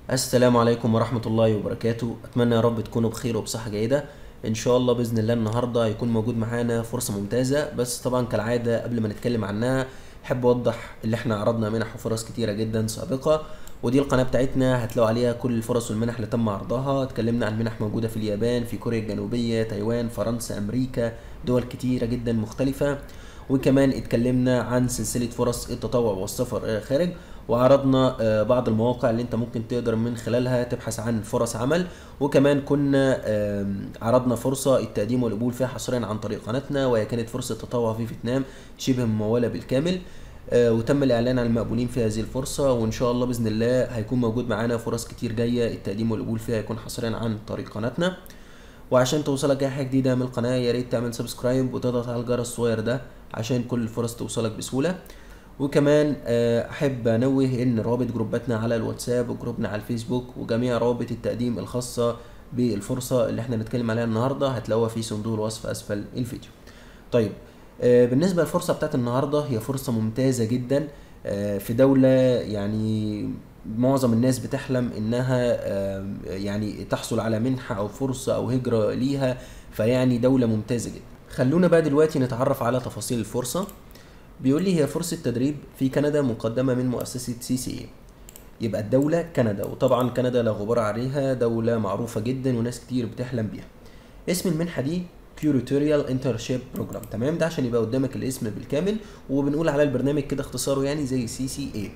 السلام عليكم ورحمة الله وبركاته أتمنى يا رب تكونوا بخير وبصحة جيدة إن شاء الله بإذن الله النهاردة هيكون موجود معانا فرصة ممتازة بس طبعا كالعادة قبل ما نتكلم عنها أحب أوضح اللي إحنا عرضنا منح وفرص كتيرة جدا سابقة ودي القناة بتاعتنا هتلاقوا عليها كل الفرص والمنح اللي تم عرضها اتكلمنا عن منح موجودة في اليابان في كوريا الجنوبية تايوان فرنسا أمريكا دول كتيرة جدا مختلفة وكمان اتكلمنا عن سلسلة فرص التطوع والسفر إلى الخارج وعرضنا آه، بعض المواقع اللي انت ممكن تقدر من خلالها تبحث عن فرص عمل وكمان كنا آم، عرضنا فرصة التقديم والقبول فيها حصريا عن طريق قناتنا وهي كانت فرصة تطوع في فيتنام شبه ممولة بالكامل آه، وتم الاعلان عن المقبولين في هذه الفرصه وان شاء الله باذن الله هيكون موجود معانا فرص كتير جايه التقديم والقبول فيها هيكون حصريا عن طريق قناتنا وعشان توصلك اي حاجه جديده من القناه يا ريت تعمل سبسكرايب وتضغط على الجرس الصغير ده عشان كل الفرص توصلك بسهوله وكمان آه، احب انوه ان روابط جروباتنا على الواتساب وجروبنا على الفيسبوك وجميع روابط التقديم الخاصه بالفرصه اللي احنا هنتكلم عليها النهارده هتلاقوها في صندوق الوصف اسفل الفيديو طيب آه، بالنسبه للفرصه بتاعت النهارده هي فرصه ممتازه جدا آه، في دوله يعني معظم الناس بتحلم انها آه، يعني تحصل على منحه او فرصه او هجره ليها فيعني دوله ممتازه جدا خلونا بقى دلوقتي نتعرف على تفاصيل الفرصه بيقول لي هي فرصه تدريب في كندا مقدمه من مؤسسه سي سي اي يبقى الدولة كندا وطبعا كندا لا غبار عليها دولة معروفة جدا وناس كتير بتحلم بيها اسم المنحة دي كيوريتوريال انترشيب بروجرام تمام ده عشان يبقى قدامك الاسم بالكامل وبنقول على البرنامج كده اختصاره يعني زي سي سي اي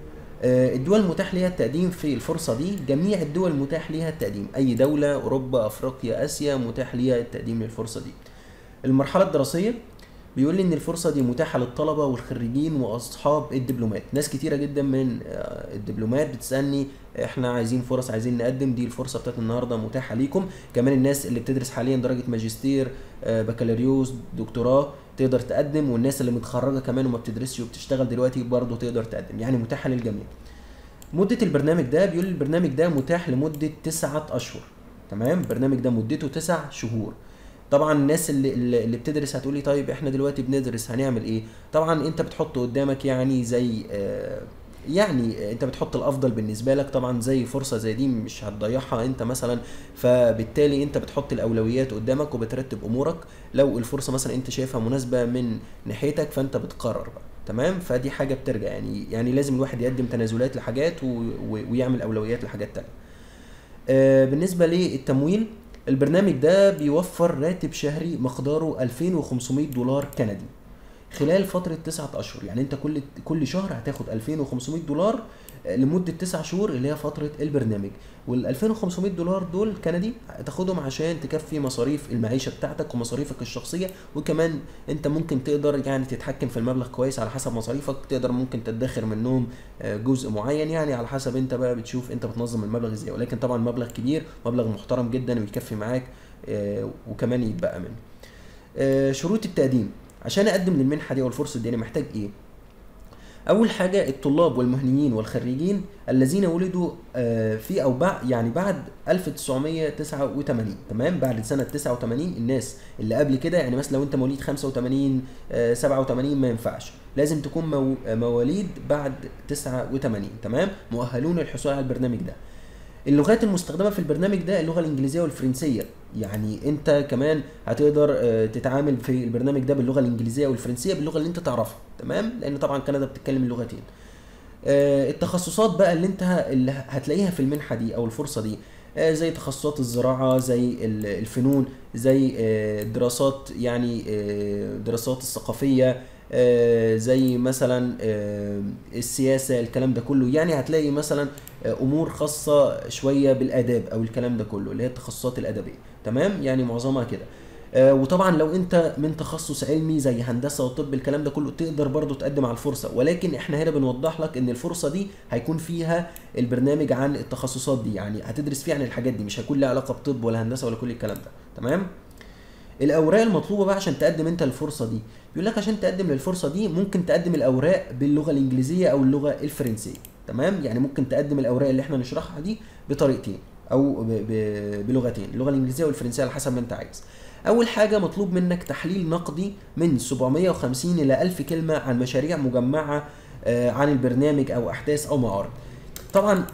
الدول المتاح ليها التقديم في الفرصة دي جميع الدول متاح ليها التقديم أي دولة أوروبا أفريقيا آسيا متاح ليها التقديم للفرصة دي المرحلة الدراسية بيقول لي ان الفرصه دي متاحه للطلبه والخريجين واصحاب الدبلومات ناس كتيره جدا من آه، الدبلومات بتسالني احنا عايزين فرص عايزين نقدم دي الفرصه بتاعت النهارده متاحه ليكم كمان الناس اللي بتدرس حاليا درجه ماجستير آه، بكالوريوس دكتوراه تقدر تقدم والناس اللي متخرجه كمان وما بتدرسش وبتشتغل دلوقتي برضه تقدر تقدم يعني متاحه للجميع مدة البرنامج ده بيقول لي البرنامج ده متاح لمدة تسعة أشهر تمام البرنامج ده مدته تسع شهور طبعا الناس اللي اللي اللي بتدرس هتقولي طيب احنا دلوقتي بندرس هنعمل ايه طبعا انت بتحط قدامك يعني زي آه يعني انت بتحط الافضل بالنسبه لك طبعا زي فرصه زي دي مش هتضيعها انت مثلا فبالتالي انت بتحط الاولويات قدامك وبترتب امورك لو الفرصه مثلا انت شايفها مناسبه من ناحيتك فانت بتقرر بقى تمام فدي حاجه بترجع يعني يعني لازم الواحد يقدم تنازلات لحاجات و... و... ويعمل اولويات لحاجات تانية آه، بالنسبه للتمويل البرنامج ده بيوفر راتب شهري مقداره 2500 دولار كندي خلال فترة تسعة أشهر يعني أنت كل كل شهر هتاخد 2500 دولار آه، لمدة تسع شهور اللي هي فترة البرنامج وال 2500 دولار دول كندي هتاخدهم عشان تكفي مصاريف المعيشة بتاعتك ومصاريفك الشخصية وكمان أنت ممكن تقدر يعني تتحكم في المبلغ كويس على حسب مصاريفك تقدر ممكن تدخر منهم آه، جزء معين يعني على حسب أنت بقى بتشوف أنت بتنظم المبلغ إزاي ولكن طبعا مبلغ كبير مبلغ محترم جدا ويكفي معاك آه، وكمان يتبقى منه آه، شروط التقديم عشان اقدم للمنحه دي او الفرصه دي انا محتاج ايه اول حاجه الطلاب والمهنيين والخريجين الذين ولدوا آه، في او بعد يعني بعد 1989 تمام بعد سنه 89 الناس اللي قبل كده يعني مثلا لو انت مواليد 85 آه، 87 ما ينفعش لازم تكون مو- آه، مواليد بعد 89 تمام مؤهلون للحصول على البرنامج ده اللغات المستخدمه في البرنامج ده اللغه الانجليزيه والفرنسيه يعني انت كمان هتقدر آه، تتعامل في البرنامج ده باللغه الانجليزيه والفرنسيه باللغه اللي انت تعرفها تمام لان طبعا كندا بتتكلم اللغتين آه، التخصصات بقى اللي انت ه- اللي هتلاقيها في المنحه دي او الفرصه دي آه، زي تخصصات الزراعه زي ال- الفنون زي آه، دراسات يعني آه، دراسات الثقافيه آه، زي مثلا آه، السياسه الكلام ده كله يعني هتلاقي مثلا آه، امور خاصه شويه بالاداب او الكلام ده كله اللي هي التخصصات الادبيه تمام يعني معظمها كده آه، وطبعا لو انت من تخصص علمي زي هندسه وطب الكلام ده كله تقدر برضو تقدم على الفرصه ولكن احنا هنا بنوضح لك ان الفرصه دي هيكون فيها البرنامج عن التخصصات دي يعني هتدرس فيها عن الحاجات دي مش هيكون لها علاقه بطب ولا هندسه ولا كل الكلام ده تمام الاوراق المطلوبه بقى عشان تقدم انت الفرصه دي بيقول لك عشان تقدم للفرصه دي ممكن تقدم الاوراق باللغه الانجليزيه او اللغه الفرنسيه تمام يعني ممكن تقدم الاوراق اللي احنا نشرحها دي بطريقتين او ب... ب... بلغتين اللغه الانجليزيه والفرنسيه على حسب ما انت عايز اول حاجه مطلوب منك تحليل نقدي من 750 الى 1000 كلمه عن مشاريع مجمعه آه، عن البرنامج او احداث او معارض طبعا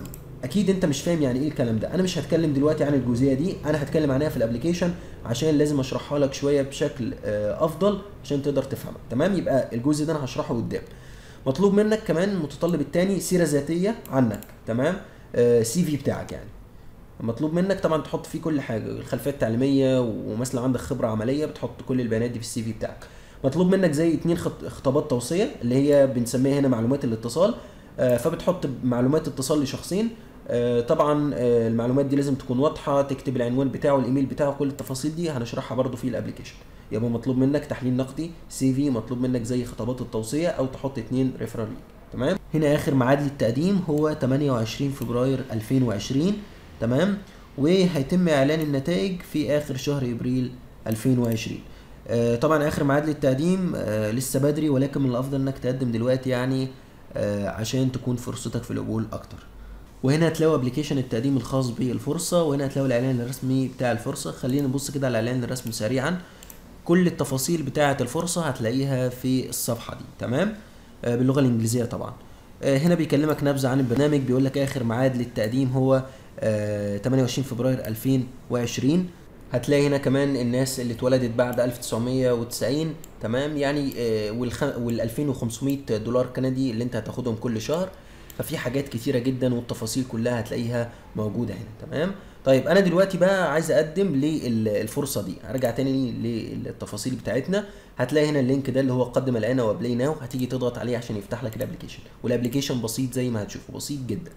اكيد انت مش فاهم يعني ايه الكلام ده انا مش هتكلم دلوقتي عن الجزئيه دي انا هتكلم عنها في الابلكيشن عشان لازم اشرحها لك شويه بشكل آه، افضل عشان تقدر تفهمها تمام يبقى الجزء ده انا هشرحه قدام مطلوب منك كمان المتطلب الثاني سيره ذاتيه عنك تمام سي في بتاعك يعني مطلوب منك طبعا تحط فيه كل حاجه الخلفيه التعليميه ومثلا عندك خبره عمليه بتحط كل البيانات دي في السي في بتاعك مطلوب منك زي اتنين خط- خطابات توصيه اللي هي بنسميها هنا معلومات الاتصال آه، فبتحط معلومات اتصال لشخصين آه، طبعا آه، المعلومات دي لازم تكون واضحه تكتب العنوان بتاعه الايميل بتاعه كل التفاصيل دي هنشرحها برضو في الابلكيشن يبقى مطلوب منك تحليل نقدي سي في مطلوب منك زي خطابات التوصيه او تحط اتنين ريفرال تمام هنا اخر ميعاد للتقديم هو 28 فبراير 2020 تمام وهيتم اعلان النتائج في اخر شهر ابريل 2020 آه، طبعا اخر ميعاد للتقديم آه، لسه بدري ولكن من الافضل انك تقدم دلوقتي يعني آه، عشان تكون فرصتك في القبول اكتر وهنا هتلاقوا ابلكيشن التقديم الخاص بالفرصه وهنا هتلاقوا الاعلان الرسمي بتاع الفرصه خلينا نبص كده على الاعلان الرسمي سريعا كل التفاصيل بتاعه الفرصه هتلاقيها في الصفحه دي تمام آه، باللغه الانجليزيه طبعا آه، هنا بيكلمك نبذه عن البرنامج بيقول لك اخر ميعاد للتقديم هو آه، 28 فبراير 2020 هتلاقي هنا كمان الناس اللي اتولدت بعد 1990 تمام يعني آه، والخ... وال 2500 دولار كندي اللي انت هتاخدهم كل شهر ففي حاجات كتيره جدا والتفاصيل كلها هتلاقيها موجوده هنا تمام طيب انا دلوقتي بقى عايز اقدم للفرصه دي هرجع تاني للتفاصيل بتاعتنا هتلاقي هنا اللينك ده اللي هو قدم الان وابلاي ناو هتيجي تضغط عليه عشان يفتح لك الابلكيشن والابلكيشن بسيط زي ما هتشوفه بسيط جدا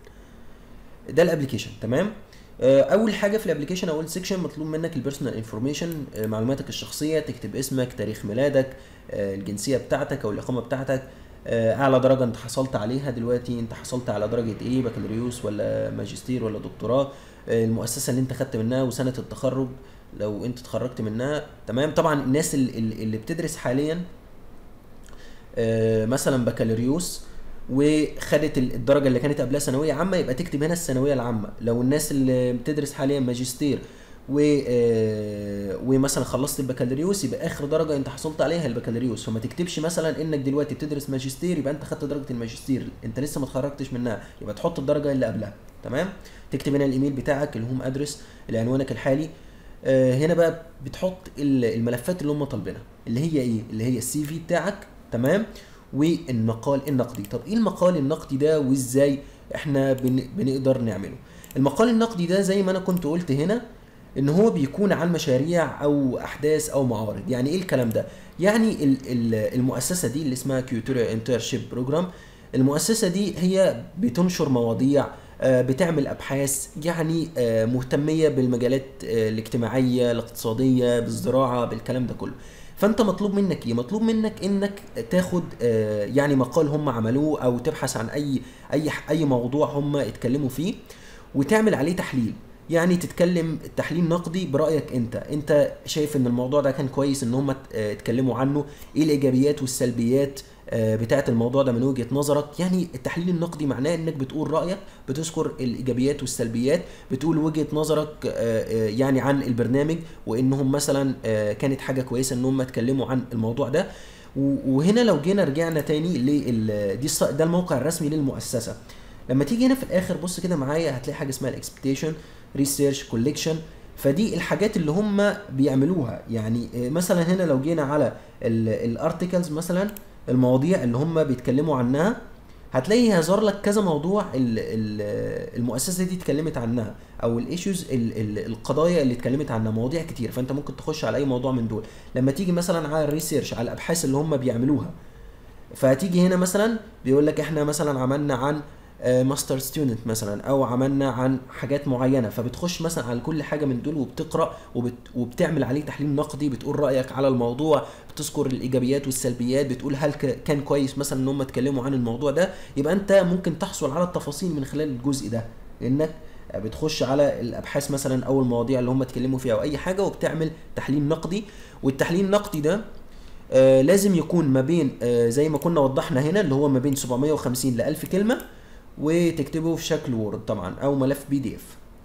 ده الابلكيشن تمام آه، اول حاجه في الابلكيشن اول سيكشن مطلوب منك البيرسونال انفورميشن معلوماتك الشخصيه تكتب اسمك تاريخ ميلادك آه، الجنسيه بتاعتك او الاقامه بتاعتك آه، اعلى درجه انت حصلت عليها دلوقتي انت حصلت على درجه ايه بكالوريوس ولا ماجستير ولا دكتوراه آه، المؤسسه اللي انت خدت منها وسنه التخرج لو انت اتخرجت منها تمام طبعا الناس اللي, اللي بتدرس حاليا آه، مثلا بكالوريوس وخدت ال- الدرجه اللي كانت قبلها ثانويه عامه يبقى تكتب هنا الثانويه العامه لو الناس اللي بتدرس حاليا ماجستير و آه، ومثلا خلصت البكالوريوس يبقى اخر درجه انت حصلت عليها البكالوريوس فما تكتبش مثلا انك دلوقتي بتدرس ماجستير يبقى انت خدت درجه الماجستير انت لسه ما اتخرجتش منها يبقى تحط الدرجه اللي قبلها تمام تكتب هنا الايميل بتاعك الهوم ادرس عنوانك الحالي آه، هنا بقى بتحط ال- الملفات اللي هم طالبينها اللي هي ايه اللي هي السي في بتاعك تمام والمقال النقدي طب ايه المقال النقدي ده وازاي احنا بن... بنقدر نعمله المقال النقدي ده زي ما انا كنت قلت هنا ان هو بيكون عن مشاريع او احداث او معارض يعني ايه الكلام ده يعني ال- ال- المؤسسه دي اللي اسمها كيوتوريا انترشيب بروجرام المؤسسه دي هي بتنشر مواضيع آه، بتعمل ابحاث يعني آه، مهتميه بالمجالات آه، الاجتماعيه الاقتصاديه بالزراعه بالكلام ده كله فانت مطلوب منك ايه مطلوب منك انك تاخد آه، يعني مقال هم عملوه او تبحث عن اي اي اي موضوع هم اتكلموا فيه وتعمل عليه تحليل يعني تتكلم تحليل نقدي برايك انت انت شايف ان الموضوع ده كان كويس ان هم ات- آه، اتكلموا عنه ايه الايجابيات والسلبيات آه، بتاعه الموضوع ده من وجهه نظرك يعني التحليل النقدي معناه انك بتقول رايك بتذكر الايجابيات والسلبيات بتقول وجهه نظرك آه، آه، يعني عن البرنامج وانهم مثلا آه، كانت حاجه كويسه ان هم اتكلموا عن الموضوع ده و- وهنا لو جينا رجعنا تاني لل دي الص- ده الموقع الرسمي للمؤسسه لما تيجي هنا في الاخر بص كده معايا هتلاقي حاجه اسمها الاكسبكتيشن ريسيرش كوليكشن فدي الحاجات اللي هم بيعملوها يعني آه، مثلا هنا لو جينا على الارتكلز مثلا المواضيع اللي هم بيتكلموا عنها هتلاقي هيظهر لك كذا موضوع ال- ال- المؤسسه دي اتكلمت عنها او الايشوز القضايا اللي اتكلمت عنها مواضيع كتير فانت ممكن تخش على اي موضوع من دول لما تيجي مثلا على الريسيرش على الابحاث اللي هم بيعملوها فهتيجي هنا مثلا بيقول لك احنا مثلا عملنا عن ماستر ستودنت مثلا او عملنا عن حاجات معينه فبتخش مثلا على كل حاجه من دول وبتقرا وبت وبتعمل عليه تحليل نقدي بتقول رايك على الموضوع بتذكر الايجابيات والسلبيات بتقول هل ك- كان كويس مثلا ان هم اتكلموا عن الموضوع ده يبقى انت ممكن تحصل على التفاصيل من خلال الجزء ده لانك بتخش على الابحاث مثلا او المواضيع اللي هم اتكلموا فيها او اي حاجه وبتعمل تحليل نقدي والتحليل النقدي ده آه لازم يكون ما بين آه زي ما كنا وضحنا هنا اللي هو ما بين 750 ل 1000 كلمه وتكتبه في شكل وورد طبعا او ملف بي دي اف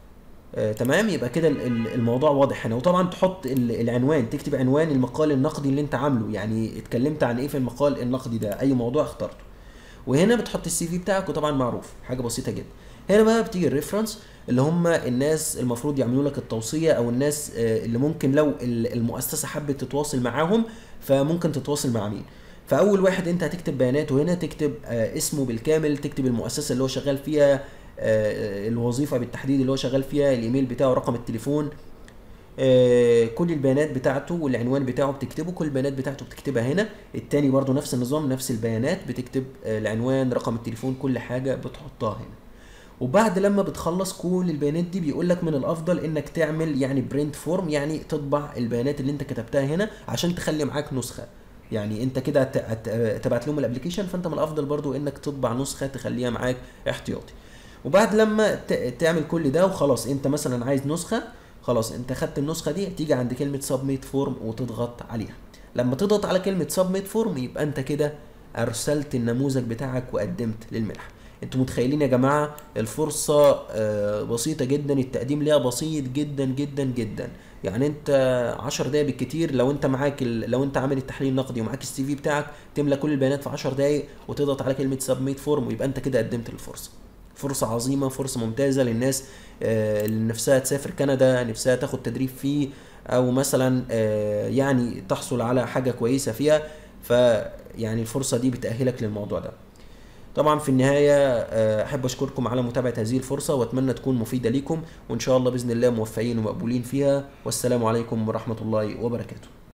آه تمام يبقى كده ال- ال- الموضوع واضح هنا وطبعا تحط ال- العنوان تكتب عنوان المقال النقدي اللي انت عامله يعني اتكلمت عن ايه في المقال النقدي ده اي موضوع اخترته وهنا بتحط السي في بتاعك وطبعا معروف حاجه بسيطه جدا هنا بقى بتيجي الريفرنس اللي هم الناس المفروض يعملوا لك التوصيه او الناس آه، اللي ممكن لو ال- المؤسسه حبت تتواصل معاهم فممكن تتواصل مع مين فاول واحد انت هتكتب بياناته هنا تكتب آه، اسمه بالكامل تكتب المؤسسه اللي هو شغال فيها آه، الوظيفه بالتحديد اللي هو شغال فيها الايميل بتاعه رقم التليفون آه، كل البيانات بتاعته والعنوان بتاعه بتكتبه كل البيانات بتاعته بتكتبها هنا التاني برضو نفس النظام نفس البيانات بتكتب آه، العنوان رقم التليفون كل حاجة بتحطها هنا وبعد لما بتخلص كل البيانات دي بيقول لك من الافضل انك تعمل يعني برنت فورم يعني تطبع البيانات اللي انت كتبتها هنا عشان تخلي معاك نسخة يعني انت كده هت- هت- تبعت لهم الابلكيشن فانت من الافضل برضو انك تطبع نسخة تخليها معاك احتياطي وبعد لما ت- تعمل كل ده وخلاص انت مثلا عايز نسخه خلاص انت خدت النسخه دي تيجي عند كلمه سبميت فورم وتضغط عليها لما تضغط على كلمه سبميت فورم يبقى انت كده ارسلت النموذج بتاعك وقدمت للمنحه انتوا متخيلين يا جماعه الفرصه آه، بسيطه جدا التقديم ليها بسيط جدا جدا جدا يعني انت 10 دقايق بالكتير لو انت معاك ال... لو انت عامل التحليل النقدي ومعاك السي في بتاعك تملى كل البيانات في 10 دقايق وتضغط على كلمه سبميت فورم ويبقى انت كده قدمت الفرصه فرصة عظيمة فرصة ممتازة للناس آه، اللي نفسها تسافر كندا نفسها تاخد تدريب فيه أو مثلا آه، يعني تحصل على حاجة كويسة فيها فيعني الفرصة دي بتأهلك للموضوع ده طبعا في النهاية آه، أحب أشكركم على متابعة هذه الفرصة وأتمنى تكون مفيدة ليكم وإن شاء الله بإذن الله موفقين ومقبولين فيها والسلام عليكم ورحمة الله وبركاته